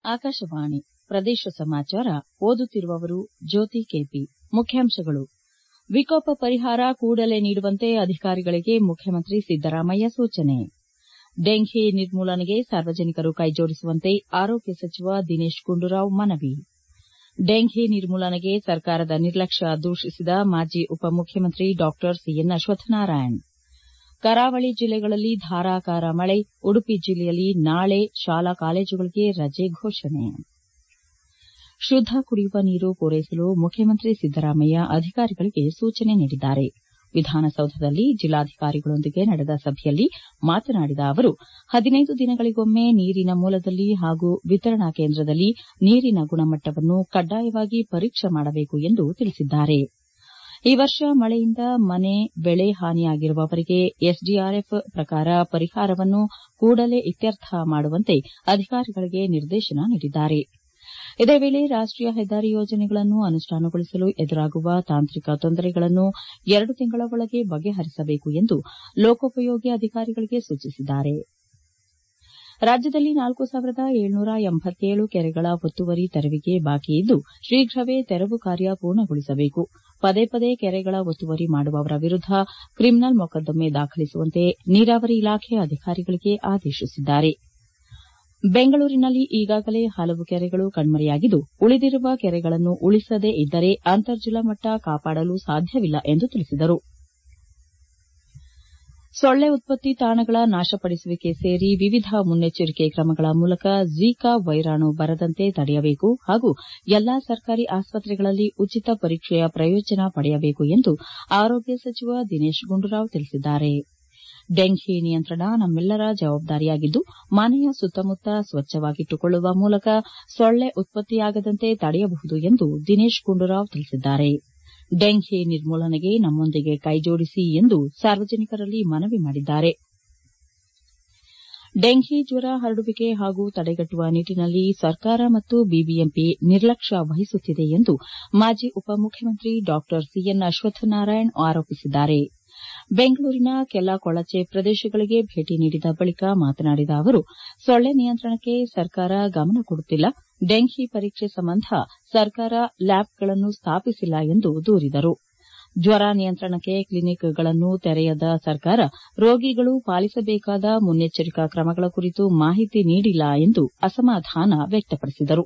ಆಕಾಶವಾಣಿ ಪ್ರದೇಶ ಸಮಾಚಾರ ಓದುತ್ತಿರುವವರು ಜ್ಯೋತಿ ಕೆಪಿ ಮುಖ್ಯಾಂಶಗಳು ವಿಕೋಪ ಪರಿಹಾರ ಕೂಡಲೇ ನೀಡುವಂತೆ ಅಧಿಕಾರಿಗಳಿಗೆ ಮುಖ್ಯಮಂತ್ರಿ ಸಿದ್ದರಾಮಯ್ಯ ಸೂಚನೆ ಡೆಂಘಿ ನಿರ್ಮೂಲನೆಗೆ ಸಾರ್ವಜನಿಕರು ಕೈಜೋಡಿಸುವಂತೆ ಆರೋಗ್ಯ ಸಚಿವ ದಿನೇಶ್ ಗುಂಡೂರಾವ್ ಮನವಿ ಡೆಂಘಿ ನಿರ್ಮೂಲನೆಗೆ ಸರ್ಕಾರದ ನಿರ್ಲಕ್ಷ್ಯ ದೂಷಿಸಿದ ಮಾಜಿ ಉಪಮುಖ್ಯಮಂತ್ರಿ ಡಾ ಸಿಎನ್ ಅಶ್ವತ್ಥನಾರಾಯಣ ಕರಾವಳಿ ಜಿಲ್ಲೆಗಳಲ್ಲಿ ಧಾರಾಕಾರ ಮಳೆ ಉಡುಪಿ ಜಿಲ್ಲೆಯಲ್ಲಿ ನಾಳೆ ಶಾಲಾ ಕಾಲೇಜುಗಳಿಗೆ ರಜೆ ಘೋಷಣೆ ಶುದ್ದ ಕುಡಿಯುವ ನೀರು ಪೂರೈಸಲು ಮುಖ್ಯಮಂತ್ರಿ ಸಿದ್ದರಾಮಯ್ಯ ಅಧಿಕಾರಿಗಳಿಗೆ ಸೂಚನೆ ನೀಡಿದ್ದಾರೆ ವಿಧಾನಸೌಧದಲ್ಲಿ ಜಿಲ್ಲಾಧಿಕಾರಿಗಳೊಂದಿಗೆ ನಡೆದ ಸಭೆಯಲ್ಲಿ ಮಾತನಾಡಿದ ಅವರು ಹದಿನೈದು ದಿನಗಳಿಗೊಮ್ಮೆ ನೀರಿನ ಮೂಲದಲ್ಲಿ ಹಾಗೂ ವಿತರಣಾ ಕೇಂದ್ರದಲ್ಲಿ ನೀರಿನ ಗುಣಮಟ್ಟವನ್ನು ಕಡ್ಡಾಯವಾಗಿ ಪರೀಕ್ಷೆ ಮಾಡಬೇಕು ಎಂದು ತಿಳಿಸಿದ್ದಾರೆ ಈ ವರ್ಷ ಮಳೆಯಿಂದ ಮನೆ ಬೆಳೆ ಹಾನಿಯಾಗಿರುವವರಿಗೆ ಎಸ್ಡಿಆರ್ಎಫ್ ಪ್ರಕಾರ ಪರಿಹಾರವನ್ನು ಕೂಡಲೇ ಇತ್ಯರ್ಥ ಮಾಡುವಂತೆ ಅಧಿಕಾರಿಗಳಿಗೆ ನಿರ್ದೇಶನ ನೀಡಿದ್ದಾರೆ ಇದೇ ವೇಳೆ ರಾಷ್ಟೀಯ ಹೆದ್ದಾರಿ ಯೋಜನೆಗಳನ್ನು ಅನುಷ್ಠಾನಗೊಳಿಸಲು ಎದುರಾಗುವ ತಾಂತ್ರಿಕ ತೊಂದರೆಗಳನ್ನು ಎರಡು ತಿಂಗಳ ಒಳಗೆ ಬಗೆಹರಿಸಬೇಕು ಎಂದು ಲೋಕೋಪಯೋಗಿ ಅಧಿಕಾರಿಗಳಿಗೆ ಸೂಚಿಸಿದ್ದಾರೆ ರಾಜ್ಯದಲ್ಲಿ ನಾಲ್ಕು ಸಾವಿರದ ಏಳ್ನೂರ ಎಂಬತ್ತೇಳು ಕೆರೆಗಳ ಒತ್ತುವರಿ ತೆರವಿಗೆ ಬಾಕಿಯಿದ್ದು ಶೀಘ್ರವೇ ತೆರವು ಕಾರ್ಯ ಪೂರ್ಣಗೊಳಿಸಬೇಕು ಪದೇ ಪದೇ ಕೆರೆಗಳ ಒತ್ತುವರಿ ಮಾಡುವವರ ವಿರುದ್ದ ಕ್ರಿಮಿನಲ್ ಮೊಕದ್ದಮೆ ದಾಖಲಿಸುವಂತೆ ನೀರಾವರಿ ಇಲಾಖೆ ಅಧಿಕಾರಿಗಳಿಗೆ ಆದೇಶಿಸಿದ್ದಾರೆ ಬೆಂಗಳೂರಿನಲ್ಲಿ ಈಗಾಗಲೇ ಹಲವು ಕೆರೆಗಳು ಕಣ್ಮರೆಯಾಗಿದ್ದು ಉಳಿದಿರುವ ಕೆರೆಗಳನ್ನು ಉಳಿಸದೇ ಇದ್ದರೆ ಅಂತರ್ಜಲ ಮಟ್ಟ ಕಾಪಾಡಲು ಸಾಧ್ಯವಿಲ್ಲ ಎಂದು ತಿಳಿಸಿದರು ಸೊಳ್ಳೆ ಉತ್ಪತ್ತಿ ತಾಣಗಳ ನಾಶಪಡಿಸುವಿಕೆ ಸೇರಿ ವಿವಿಧ ಮುನ್ನೆಚ್ಚರಿಕೆ ಕ್ರಮಗಳ ಮೂಲಕ ಝಿಕಾ ವೈರಾಣು ಬರದಂತೆ ತಡೆಯಬೇಕು ಹಾಗೂ ಎಲ್ಲಾ ಸರ್ಕಾರಿ ಆಸ್ಪತ್ರೆಗಳಲ್ಲಿ ಉಚಿತ ಪರೀಕ್ಷೆಯ ಪ್ರಯೋಜನ ಪಡೆಯಬೇಕು ಎಂದು ಆರೋಗ್ಯ ಸಚಿವ ದಿನೇಶ್ ಗುಂಡೂರಾವ್ ತಿಳಿಸಿದ್ದಾರೆ ಡೆಂಘಿ ನಿಯಂತ್ರಣ ನಮ್ಮೆಲ್ಲರ ಜವಾಬ್ದಾರಿಯಾಗಿದ್ದು ಮನೆಯ ಸುತ್ತಮುತ್ತ ಸ್ವಚ್ಛವಾಗಿಟ್ಟುಕೊಳ್ಳುವ ಮೂಲಕ ಸೊಳ್ಳೆ ಉತ್ಪತ್ತಿಯಾಗದಂತೆ ತಡೆಯಬಹುದು ಎಂದು ದಿನೇಶ್ ಗುಂಡೂರಾವ್ ತಿಳಿಸಿದ್ದಾರೆ ಡೆಂಘಿ ನಿರ್ಮೂಲನೆಗೆ ನಮ್ಮೊಂದಿಗೆ ಕೈಜೋಡಿಸಿ ಎಂದು ಸಾರ್ವಜನಿಕರಲ್ಲಿ ಮನವಿ ಮಾಡಿದ್ದಾರೆ ಡೆಂಘಿ ಜ್ವರ ಹರಡುವಿಕೆ ಹಾಗೂ ತಡೆಗಟ್ಟುವ ನಿಟ್ಟನಲ್ಲಿ ಸರ್ಕಾರ ಮತ್ತು ಬಿಬಿಎಂಪಿ ನಿರ್ಲಕ್ಷ್ಯ ವಹಿಸುತ್ತಿದೆ ಎಂದು ಮಾಜಿ ಉಪಮುಖ್ಯಮಂತ್ರಿ ಡಾ ಸಿಎನ್ ಅಶ್ವತ್ಥನಾರಾಯಣ ಆರೋಪಿಸಿದ್ದಾರೆ ಬೆಂಗಳೂರಿನ ಕೆಲ ಕೊಳಚೆ ಪ್ರದೇಶಗಳಿಗೆ ಭೇಟಿ ನೀಡಿದ ಬಳಿಕ ಮಾತನಾಡಿದ ಅವರು ಸೊಳ್ಳೆ ನಿಯಂತ್ರಣಕ್ಕೆ ಸರ್ಕಾರ ಗಮನ ಕೊಡುತ್ತಿಲ್ಲ ಡೆಂಘಿ ಪರೀಕ್ಷೆ ಸಂಬಂಧ ಸರ್ಕಾರ ಲ್ಯಾಬ್ಗಳನ್ನು ಸ್ಥಾಪಿಸಿಲ್ಲ ಎಂದು ದೂರಿದರು ಜ್ವರ ನಿಯಂತ್ರಣಕ್ಕೆ ಕ್ಲಿನಿಕ್ಗಳನ್ನು ತೆರೆಯದ ಸರ್ಕಾರ ರೋಗಿಗಳು ಪಾಲಿಸಬೇಕಾದ ಮುನ್ನೆಚ್ಚರಿಕಾ ಕ್ರಮಗಳ ಕುರಿತು ಮಾಹಿತಿ ನೀಡಿಲ್ಲ ಎಂದು ಅಸಮಾಧಾನ ವ್ಯಕ್ತಪಡಿಸಿದರು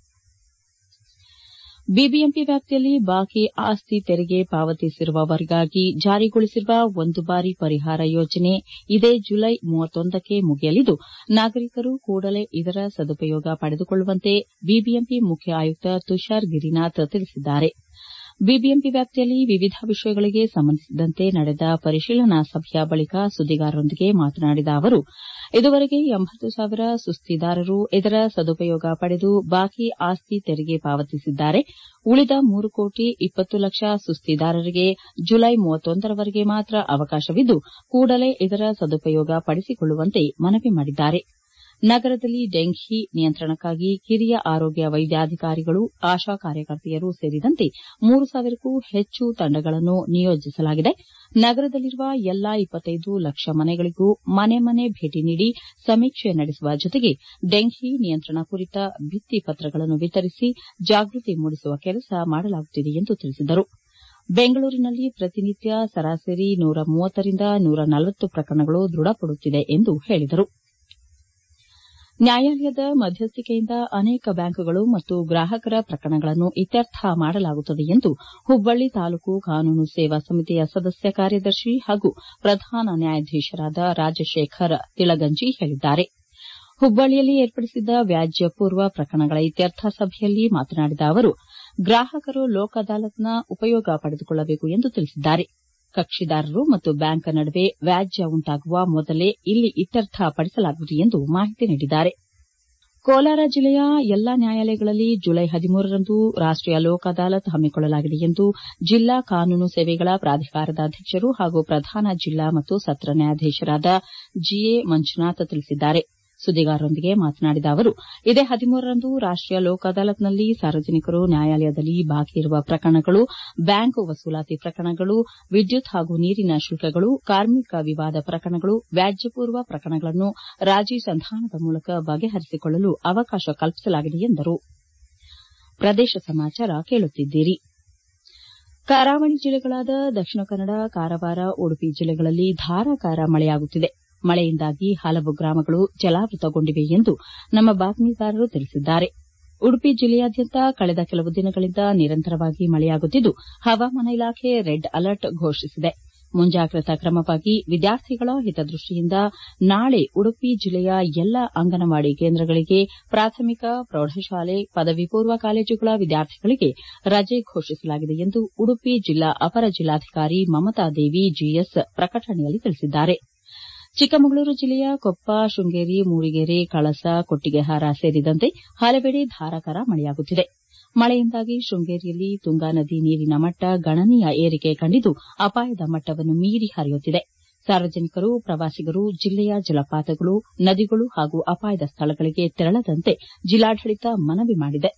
ಬಿಬಿಎಂಪಿ ವ್ಯಾಪ್ತಿಯಲ್ಲಿ ಬಾಕಿ ಆಸ್ತಿ ತೆರಿಗೆ ಪಾವತಿಸಿರುವವರಿಗಾಗಿ ಜಾರಿಗೊಳಿಸಿರುವ ಒಂದು ಬಾರಿ ಪರಿಹಾರ ಯೋಜನೆ ಇದೇ ಜುಲೈ ಕ್ಕೆ ಮುಗಿಯಲಿದ್ದು ನಾಗರಿಕರು ಕೂಡಲೇ ಇದರ ಸದುಪಯೋಗ ಪಡೆದುಕೊಳ್ಳುವಂತೆ ಬಿಬಿಎಂಪಿ ಮುಖ್ಯ ಆಯುಕ್ತ ತುಷಾರ್ ಗಿರಿನಾಥ್ ತಿಳಿಸಿದ್ದಾರೆ ಬಿಬಿಎಂಪಿ ವ್ಯಾಪ್ತಿಯಲ್ಲಿ ವಿವಿಧ ವಿಷಯಗಳಿಗೆ ಸಂಬಂಧಿಸಿದಂತೆ ನಡೆದ ಪರಿಶೀಲನಾ ಸಭೆಯ ಬಳಿಕ ಸುದ್ದಿಗಾರರೊಂದಿಗೆ ಮಾತನಾಡಿದ ಅವರು ಇದುವರೆಗೆ ಎಂಬತ್ತು ಸಾವಿರ ಸುಸ್ತಿದಾರರು ಇದರ ಸದುಪಯೋಗ ಪಡೆದು ಬಾಕಿ ಆಸ್ತಿ ತೆರಿಗೆ ಪಾವತಿಸಿದ್ದಾರೆ ಉಳಿದ ಮೂರು ಕೋಟಿ ಇಪ್ಪತ್ತು ಲಕ್ಷ ಸುಸ್ತಿದಾರರಿಗೆ ಜುಲೈ ರವರೆಗೆ ಮಾತ್ರ ಅವಕಾಶವಿದ್ದು ಕೂಡಲೇ ಇದರ ಸದುಪಯೋಗ ಪಡಿಸಿಕೊಳ್ಳುವಂತೆ ಮನವಿ ಮಾಡಿದ್ದಾರೆ ನಗರದಲ್ಲಿ ಡೆಂಘಿ ನಿಯಂತ್ರಣಕ್ಕಾಗಿ ಹಿರಿಯ ಆರೋಗ್ಯ ವೈದ್ಯಾಧಿಕಾರಿಗಳು ಆಶಾ ಕಾರ್ಯಕರ್ತೆಯರು ಸೇರಿದಂತೆ ಮೂರು ಸಾವಿರಕ್ಕೂ ಹೆಚ್ಚು ತಂಡಗಳನ್ನು ನಿಯೋಜಿಸಲಾಗಿದೆ ನಗರದಲ್ಲಿರುವ ಎಲ್ಲಾ ಇಪ್ಪತ್ತೈದು ಲಕ್ಷ ಮನೆಗಳಿಗೂ ಮನೆ ಮನೆ ಭೇಟಿ ನೀಡಿ ಸಮೀಕ್ಷೆ ನಡೆಸುವ ಜೊತೆಗೆ ಡೆಂಘಿ ನಿಯಂತ್ರಣ ಕುರಿತ ಭಿತ್ತಿಪತ್ರಗಳನ್ನು ವಿತರಿಸಿ ಜಾಗೃತಿ ಮೂಡಿಸುವ ಕೆಲಸ ಮಾಡಲಾಗುತ್ತಿದೆ ಎಂದು ತಿಳಿಸಿದರು ಬೆಂಗಳೂರಿನಲ್ಲಿ ಪ್ರತಿನಿತ್ಯ ಸರಾಸರಿ ನೂರ ಮೂವತ್ತರಿಂದ ನೂರ ನಲವತ್ತು ಪ್ರಕರಣಗಳು ದೃಢಪಡುತ್ತಿದೆ ಎಂದು ಹೇಳಿದರು ನ್ಯಾಯಾಲಯದ ಮಧ್ಯಸ್ಥಿಕೆಯಿಂದ ಅನೇಕ ಬ್ಯಾಂಕ್ಗಳು ಮತ್ತು ಗ್ರಾಹಕರ ಪ್ರಕರಣಗಳನ್ನು ಇತ್ಯರ್ಥ ಮಾಡಲಾಗುತ್ತದೆ ಎಂದು ಹುಬ್ಬಳ್ಳಿ ತಾಲೂಕು ಕಾನೂನು ಸೇವಾ ಸಮಿತಿಯ ಸದಸ್ಯ ಕಾರ್ಯದರ್ಶಿ ಹಾಗೂ ಪ್ರಧಾನ ನ್ಯಾಯಾಧೀಶರಾದ ರಾಜಶೇಖರ್ ತಿಳಗಂಜಿ ಹೇಳಿದ್ದಾರೆ ಹುಬ್ಬಳ್ಳಿಯಲ್ಲಿ ಏರ್ಪಡಿಸಿದ್ದ ವ್ಯಾಜ್ಯ ಪೂರ್ವ ಪ್ರಕರಣಗಳ ಇತ್ಯರ್ಥ ಸಭೆಯಲ್ಲಿ ಮಾತನಾಡಿದ ಅವರು ಗ್ರಾಹಕರು ಲೋಕ್ ಅದಾಲತ್ನ ಉಪಯೋಗ ಪಡೆದುಕೊಳ್ಳಬೇಕು ಎಂದು ತಿಳಿಸಿದ್ದಾರೆ ಕಕ್ಷಿದಾರರು ಮತ್ತು ಬ್ಯಾಂಕ್ ನಡುವೆ ವ್ಯಾಜ್ಯ ಉಂಟಾಗುವ ಮೊದಲೇ ಇಲ್ಲಿ ಇತ್ಯರ್ಥ ಪಡಿಸಲಾಗುವುದು ಎಂದು ಮಾಹಿತಿ ನೀಡಿದ್ದಾರೆ ಕೋಲಾರ ಜಿಲ್ಲೆಯ ಎಲ್ಲಾ ನ್ಯಾಯಾಲಯಗಳಲ್ಲಿ ಜುಲೈ ಹದಿಮೂರರಂದು ರಾಷ್ಟೀಯ ಲೋಕ್ ಅದಾಲತ್ ಹಮ್ಮಿಕೊಳ್ಳಲಾಗಿದೆ ಎಂದು ಜಿಲ್ಲಾ ಕಾನೂನು ಸೇವೆಗಳ ಪ್ರಾಧಿಕಾರದ ಅಧ್ಯಕ್ಷರು ಹಾಗೂ ಪ್ರಧಾನ ಜಿಲ್ಲಾ ಮತ್ತು ಸತ್ರ ನ್ಯಾಯಾಧೀಶರಾದ ಜಿಎ ಮಂಜುನಾಥ್ ತಿಳಿಸಿದ್ದಾರೆ ಸುದ್ದಿಗಾರರೊಂದಿಗೆ ಮಾತನಾಡಿದ ಅವರು ಇದೇ ಹದಿಮೂರರಂದು ರಾಷ್ಟೀಯ ಲೋಕ್ ಅದಾಲತ್ನಲ್ಲಿ ಸಾರ್ವಜನಿಕರು ನ್ಯಾಯಾಲಯದಲ್ಲಿ ಬಾಕಿ ಇರುವ ಪ್ರಕರಣಗಳು ಬ್ಯಾಂಕ್ ವಸೂಲಾತಿ ಪ್ರಕರಣಗಳು ವಿದ್ಯುತ್ ಹಾಗೂ ನೀರಿನ ಶುಲ್ಕಗಳು ಕಾರ್ಮಿಕ ವಿವಾದ ಪ್ರಕರಣಗಳು ವ್ಯಾಜ್ಯಪೂರ್ವ ಪ್ರಕರಣಗಳನ್ನು ರಾಜಿ ಸಂಧಾನದ ಮೂಲಕ ಬಗೆಹರಿಸಿಕೊಳ್ಳಲು ಅವಕಾಶ ಕಲ್ಪಿಸಲಾಗಿದೆ ಎಂದರು ಪ್ರದೇಶ ಸಮಾಚಾರ ಕೇಳುತ್ತಿದ್ದೀರಿ ಕರಾವಳಿ ಜಿಲ್ಲೆಗಳಾದ ದಕ್ಷಿಣ ಕನ್ನಡ ಕಾರವಾರ ಉಡುಪಿ ಜಿಲ್ಲೆಗಳಲ್ಲಿ ಧಾರಾಕಾರ ಮಳೆಯಾಗುತ್ತಿದೆ ಮಳೆಯಿಂದಾಗಿ ಹಲವು ಗ್ರಾಮಗಳು ಜಲಾವೃತಗೊಂಡಿವೆ ಎಂದು ನಮ್ಮ ಬಾತ್ಮೀದಾರರು ತಿಳಿಸಿದ್ದಾರೆ ಉಡುಪಿ ಜಿಲ್ಲೆಯಾದ್ಯಂತ ಕಳೆದ ಕೆಲವು ದಿನಗಳಿಂದ ನಿರಂತರವಾಗಿ ಮಳೆಯಾಗುತ್ತಿದ್ದು ಹವಾಮಾನ ಇಲಾಖೆ ರೆಡ್ ಅಲರ್ಟ್ ಘೋಷಿಸಿದೆ ಮುಂಜಾಗ್ರತಾ ಕ್ರಮವಾಗಿ ವಿದ್ಯಾರ್ಥಿಗಳ ಹಿತದೃಷ್ಟಿಯಿಂದ ನಾಳೆ ಉಡುಪಿ ಜಿಲ್ಲೆಯ ಎಲ್ಲಾ ಅಂಗನವಾಡಿ ಕೇಂದ್ರಗಳಿಗೆ ಪ್ರಾಥಮಿಕ ಪ್ರೌಢಶಾಲೆ ಪದವಿ ಪೂರ್ವ ಕಾಲೇಜುಗಳ ವಿದ್ಯಾರ್ಥಿಗಳಿಗೆ ರಜೆ ಘೋಷಿಸಲಾಗಿದೆ ಎಂದು ಉಡುಪಿ ಜಿಲ್ಲಾ ಅಪರ ಜಿಲ್ಲಾಧಿಕಾರಿ ಮಮತಾ ದೇವಿ ಜಿಎಸ್ ಪ್ರಕಟಣೆಯಲ್ಲಿ ತಿಳಿಸಿದ್ದಾರೆ ಚಿಕ್ಕಮಗಳೂರು ಜಿಲ್ಲೆಯ ಕೊಪ್ಪ ಶೃಂಗೇರಿ ಮೂಡಿಗೆರೆ ಕಳಸ ಕೊಟ್ಟಿಗೆಹಾರ ಸೇರಿದಂತೆ ಹಲವೆಡೆ ಧಾರಾಕಾರ ಮಳೆಯಾಗುತ್ತಿದೆ ಮಳೆಯಿಂದಾಗಿ ಶೃಂಗೇರಿಯಲ್ಲಿ ತುಂಗಾ ನದಿ ನೀರಿನ ಮಟ್ಟ ಗಣನೀಯ ಏರಿಕೆ ಕಂಡಿದ್ದು ಅಪಾಯದ ಮಟ್ಟವನ್ನು ಮೀರಿ ಹರಿಯುತ್ತಿದೆ ಸಾರ್ವಜನಿಕರು ಪ್ರವಾಸಿಗರು ಜಿಲ್ಲೆಯ ಜಲಪಾತಗಳು ನದಿಗಳು ಹಾಗೂ ಅಪಾಯದ ಸ್ಥಳಗಳಿಗೆ ತೆರಳದಂತೆ ಜಿಲ್ಲಾಡಳಿತ ಮನವಿ ಮಾಡಿದೆ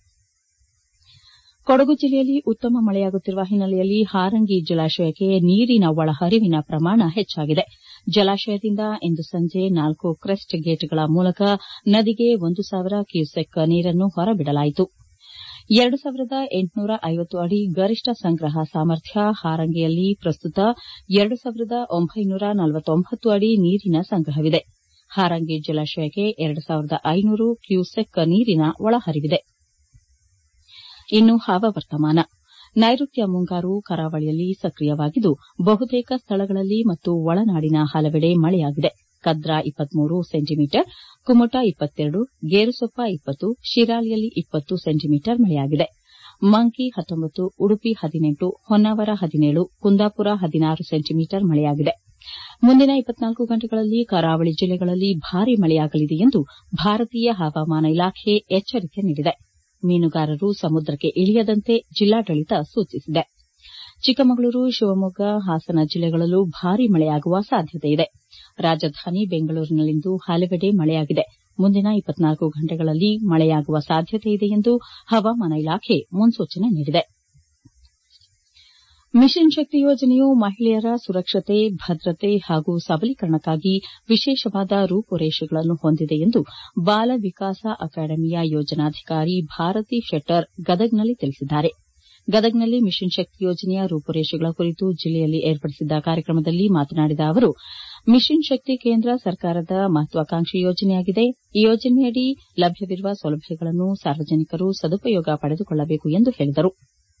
ಕೊಡಗು ಜಿಲ್ಲೆಯಲ್ಲಿ ಉತ್ತಮ ಮಳೆಯಾಗುತ್ತಿರುವ ಹಿನ್ನೆಲೆಯಲ್ಲಿ ಹಾರಂಗಿ ಜಲಾಶಯಕ್ಕೆ ನೀರಿನ ಒಳಹರಿವಿನ ಪ್ರಮಾಣ ಹೆಚ್ಚಾಗಿದೆ ಜಲಾಶಯದಿಂದ ಇಂದು ಸಂಜೆ ನಾಲ್ಕು ಕ್ರೆಸ್ಟ್ ಗೇಟ್ಗಳ ಮೂಲಕ ನದಿಗೆ ಒಂದು ಸಾವಿರ ಕ್ಯೂಸೆಕ್ ನೀರನ್ನು ಹೊರಬಿಡಲಾಯಿತು ಎರಡು ಸಾವಿರದ ಎಂಟುನೂರ ಐವತ್ತು ಅಡಿ ಗರಿಷ್ಠ ಸಂಗ್ರಹ ಸಾಮರ್ಥ್ಯ ಹಾರಂಗಿಯಲ್ಲಿ ಪ್ರಸ್ತುತ ಎರಡು ಸಾವಿರದ ಒಂಬೈನೂರ ನಲವತ್ತೊಂಬತ್ತು ಅಡಿ ನೀರಿನ ಸಂಗ್ರಹವಿದೆ ಹಾರಂಗಿ ಜಲಾಶಯಕ್ಕೆ ಎರಡು ಸಾವಿರದ ಐನೂರು ಕ್ಯೂಸೆಕ್ ನೀರಿನ ಒಳಹರಿವಿದೆ ಇನ್ನು ಹವಾವರ್ತಮಾನ ನೈಋತ್ಯ ಮುಂಗಾರು ಕರಾವಳಿಯಲ್ಲಿ ಸಕ್ರಿಯವಾಗಿದ್ದು ಬಹುತೇಕ ಸ್ಥಳಗಳಲ್ಲಿ ಮತ್ತು ಒಳನಾಡಿನ ಹಲವೆಡೆ ಮಳೆಯಾಗಿದೆ ಕದ್ರಾ ಇಪ್ಪತ್ಮೂರು ಸೆಂಟಿಮೀಟರ್ ಕುಮಟಾ ಇಪ್ಪತ್ತೆರಡು ಗೇರುಸೊಪ್ಪ ಇಪ್ಪತ್ತು ಶಿರಾಲಿಯಲ್ಲಿ ಇಪ್ಪತ್ತು ಸೆಂಟಿಮೀಟರ್ ಮಳೆಯಾಗಿದೆ ಮಂಕಿ ಹತ್ತೊಂಬತ್ತು ಉಡುಪಿ ಹದಿನೆಂಟು ಹೊನ್ನಾವರ ಹದಿನೇಳು ಕುಂದಾಪುರ ಹದಿನಾರು ಸೆಂಟಿಮೀಟರ್ ಮಳೆಯಾಗಿದೆ ಮುಂದಿನ ಇಪ್ಪತ್ನಾಲ್ಕು ಗಂಟೆಗಳಲ್ಲಿ ಕರಾವಳಿ ಜಿಲ್ಲೆಗಳಲ್ಲಿ ಭಾರೀ ಮಳೆಯಾಗಲಿದೆ ಎಂದು ಭಾರತೀಯ ಹವಾಮಾನ ಇಲಾಖೆ ಎಚ್ಚರಿಕೆ ನೀಡಿದೆ ಮೀನುಗಾರರು ಸಮುದ್ರಕ್ಕೆ ಇಳಿಯದಂತೆ ಜಿಲ್ಲಾಡಳಿತ ಸೂಚಿಸಿದೆ ಚಿಕ್ಕಮಗಳೂರು ಶಿವಮೊಗ್ಗ ಹಾಸನ ಜಿಲ್ಲೆಗಳಲ್ಲೂ ಭಾರೀ ಮಳೆಯಾಗುವ ಸಾಧ್ಯತೆಯಿದೆ ರಾಜಧಾನಿ ಬೆಂಗಳೂರಿನಲ್ಲಿಂದು ಹಲವೆಡೆ ಮಳೆಯಾಗಿದೆ ಮುಂದಿನ ಇಪ್ಪತ್ನಾಲ್ಕು ಗಂಟೆಗಳಲ್ಲಿ ಮಳೆಯಾಗುವ ಸಾಧ್ಯತೆಯಿದೆ ಎಂದು ಹವಾಮಾನ ಇಲಾಖೆ ಮುನ್ಸೂಚನೆ ನೀಡಿದೆ ಮಿಷನ್ ಶಕ್ತಿ ಯೋಜನೆಯು ಮಹಿಳೆಯರ ಸುರಕ್ಷತೆ ಭದ್ರತೆ ಹಾಗೂ ಸಬಲೀಕರಣಕ್ಕಾಗಿ ವಿಶೇಷವಾದ ರೂಪುರೇಷೆಗಳನ್ನು ಹೊಂದಿದೆ ಎಂದು ಬಾಲ ವಿಕಾಸ ಅಕಾಡೆಮಿಯ ಯೋಜನಾಧಿಕಾರಿ ಭಾರತಿ ಶೆಟ್ಟರ್ ಗದಗ್ನಲ್ಲಿ ತಿಳಿಸಿದ್ದಾರೆ ಗದಗ್ನಲ್ಲಿ ಮಿಷನ್ ಶಕ್ತಿ ಯೋಜನೆಯ ರೂಪುರೇಷೆಗಳ ಕುರಿತು ಜಿಲ್ಲೆಯಲ್ಲಿ ಏರ್ಪಡಿಸಿದ್ದ ಕಾರ್ಯಕ್ರಮದಲ್ಲಿ ಮಾತನಾಡಿದ ಅವರು ಮಿಷನ್ ಶಕ್ತಿ ಕೇಂದ್ರ ಸರ್ಕಾರದ ಮಹತ್ವಾಕಾಂಕ್ಷಿ ಯೋಜನೆಯಾಗಿದೆ ಈ ಯೋಜನೆಯಡಿ ಲಭ್ಯವಿರುವ ಸೌಲಭ್ಯಗಳನ್ನು ಸಾರ್ವಜನಿಕರು ಸದುಪಯೋಗ ಪಡೆದುಕೊಳ್ಳಬೇಕು ಎಂದು ಹೇಳಿದರು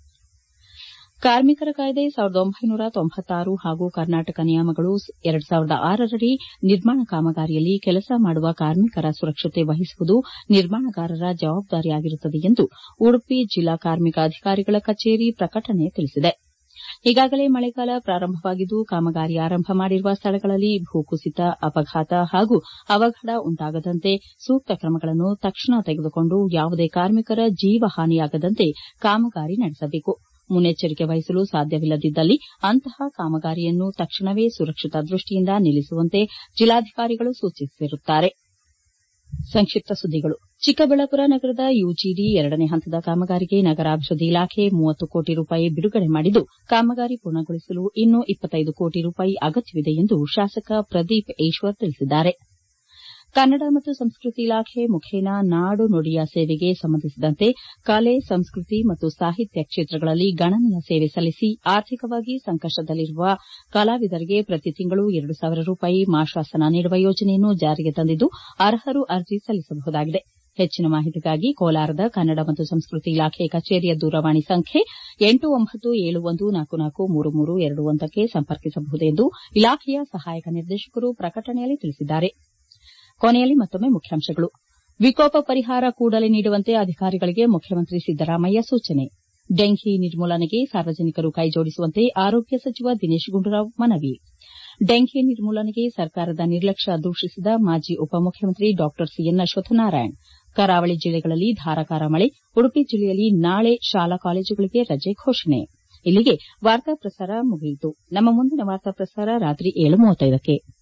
ಕಾರ್ಮಿಕರ ಕಾಯ್ದೆ ಸಾವಿರದ ಒಂಬೈನೂರ ತೊಂಬತ್ತಾರು ಹಾಗೂ ಕರ್ನಾಟಕ ನಿಯಮಗಳು ಎರಡು ಸಾವಿರದ ಆರರಡಿ ನಿರ್ಮಾಣ ಕಾಮಗಾರಿಯಲ್ಲಿ ಕೆಲಸ ಮಾಡುವ ಕಾರ್ಮಿಕರ ಸುರಕ್ಷತೆ ವಹಿಸುವುದು ನಿರ್ಮಾಣಗಾರರ ಜವಾಬ್ದಾರಿಯಾಗಿರುತ್ತದೆ ಎಂದು ಉಡುಪಿ ಜಿಲ್ಲಾ ಕಾರ್ಮಿಕ ಅಧಿಕಾರಿಗಳ ಕಚೇರಿ ಪ್ರಕಟಣೆ ತಿಳಿಸಿದೆ ಈಗಾಗಲೇ ಮಳೆಗಾಲ ಪ್ರಾರಂಭವಾಗಿದ್ದು ಕಾಮಗಾರಿ ಆರಂಭ ಮಾಡಿರುವ ಸ್ಥಳಗಳಲ್ಲಿ ಭೂಕುಸಿತ ಅಪಘಾತ ಹಾಗೂ ಅವಘಡ ಉಂಟಾಗದಂತೆ ಸೂಕ್ತ ಕ್ರಮಗಳನ್ನು ತಕ್ಷಣ ತೆಗೆದುಕೊಂಡು ಯಾವುದೇ ಕಾರ್ಮಿಕರ ಜೀವಹಾನಿಯಾಗದಂತೆ ಕಾಮಗಾರಿ ನಡೆಸಬೇಕು ಮುನ್ನೆಚ್ಚರಿಕೆ ವಹಿಸಲು ಸಾಧ್ಯವಿಲ್ಲದಿದ್ದಲ್ಲಿ ಅಂತಹ ಕಾಮಗಾರಿಯನ್ನು ತಕ್ಷಣವೇ ಸುರಕ್ಷಿತ ದೃಷ್ಟಿಯಿಂದ ನಿಲ್ಲಿಸುವಂತೆ ಜಿಲ್ಲಾಧಿಕಾರಿಗಳು ಸೂಚಿಸಿರುತ್ತಾರೆ ಸಂಕ್ಷಿಪ್ತ ಸುದ್ದಿಗಳು ಚಿಕ್ಕಬಳ್ಳಾಪುರ ನಗರದ ಯುಜಿಡಿ ಎರಡನೇ ಹಂತದ ಕಾಮಗಾರಿಗೆ ನಗರಾಭಿವೃದ್ಧಿ ಇಲಾಖೆ ಮೂವತ್ತು ಕೋಟಿ ರೂಪಾಯಿ ಬಿಡುಗಡೆ ಮಾಡಿದ್ದು ಕಾಮಗಾರಿ ಪೂರ್ಣಗೊಳಿಸಲು ಇನ್ನೂ ಇಪ್ಪತ್ತೈದು ಕೋಟಿ ರೂಪಾಯಿ ಅಗತ್ಯವಿದೆ ಎಂದು ಶಾಸಕ ಪ್ರದೀಪ್ ಈಶ್ವರ್ ತಿಳಿಸಿದ್ದಾರೆ ಕನ್ನಡ ಮತ್ತು ಸಂಸ್ಕೃತಿ ಇಲಾಖೆ ಮುಖೇನ ನಾಡು ನುಡಿಯ ಸೇವೆಗೆ ಸಂಬಂಧಿಸಿದಂತೆ ಕಲೆ ಸಂಸ್ಕೃತಿ ಮತ್ತು ಸಾಹಿತ್ಯ ಕ್ಷೇತ್ರಗಳಲ್ಲಿ ಗಣನೀಯ ಸೇವೆ ಸಲ್ಲಿಸಿ ಆರ್ಥಿಕವಾಗಿ ಸಂಕಷ್ಟದಲ್ಲಿರುವ ಕಲಾವಿದರಿಗೆ ಪ್ರತಿ ತಿಂಗಳು ಎರಡು ಸಾವಿರ ರೂಪಾಯಿ ಮಾಶಾಸನ ನೀಡುವ ಯೋಜನೆಯನ್ನು ಜಾರಿಗೆ ತಂದಿದ್ದು ಅರ್ಹರು ಅರ್ಜಿ ಸಲ್ಲಿಸಬಹುದಾಗಿದೆ ಹೆಚ್ಚಿನ ಮಾಹಿತಿಗಾಗಿ ಕೋಲಾರದ ಕನ್ನಡ ಮತ್ತು ಸಂಸ್ಕೃತಿ ಇಲಾಖೆ ಕಚೇರಿಯ ದೂರವಾಣಿ ಸಂಖ್ಯೆ ಎಂಟು ಒಂಬತ್ತು ಏಳು ಒಂದು ನಾಲ್ಕು ನಾಲ್ಕು ಮೂರು ಮೂರು ಎರಡು ಒಂದಕ್ಕೆ ಸಂಪರ್ಕಿಸಬಹುದು ಎಂದು ಇಲಾಖೆಯ ಸಹಾಯಕ ನಿರ್ದೇಶಕರು ಪ್ರಕಟಣೆಯಲ್ಲಿ ತಿಳಿಸಿದ್ದಾರೆ ಕೊನೆಯಲ್ಲಿ ಮತ್ತೊಮ್ಮೆ ಮುಖ್ಯಾಂಶಗಳು ವಿಕೋಪ ಪರಿಹಾರ ಕೂಡಲೇ ನೀಡುವಂತೆ ಅಧಿಕಾರಿಗಳಿಗೆ ಮುಖ್ಯಮಂತ್ರಿ ಸಿದ್ದರಾಮಯ್ಯ ಸೂಚನೆ ಡೆಂಘಿ ನಿರ್ಮೂಲನೆಗೆ ಸಾರ್ವಜನಿಕರು ಕೈಜೋಡಿಸುವಂತೆ ಆರೋಗ್ಯ ಸಚಿವ ದಿನೇಶ್ ಗುಂಡೂರಾವ್ ಮನವಿ ಡೆಂಘಿ ನಿರ್ಮೂಲನೆಗೆ ಸರ್ಕಾರದ ನಿರ್ಲಕ್ಷ್ಯ ದೂಷಿಸಿದ ಮಾಜಿ ಉಪಮುಖ್ಯಮಂತ್ರಿ ಡಾ ಸಿಎನ್ ಅಶ್ವತ್ಥನಾರಾಯಣ ಕರಾವಳಿ ಜಿಲ್ಲೆಗಳಲ್ಲಿ ಧಾರಾಕಾರ ಮಳೆ ಉಡುಪಿ ಜಿಲ್ಲೆಯಲ್ಲಿ ನಾಳೆ ಶಾಲಾ ಕಾಲೇಜುಗಳಿಗೆ ರಜೆ ಘೋಷಣೆ ಇಲ್ಲಿಗೆ ವಾರ್ತಾ ಪ್ರಸಾರ ಮುಗಿಯಿತು ನಮ್ಮ ಮುಂದಿನ ವಾರ್ತಾ ಪ್ರಸಾರ ರಾತ್ರಿ ಏಳು ಮೂವತ್ತೈದಕ್ಕೆ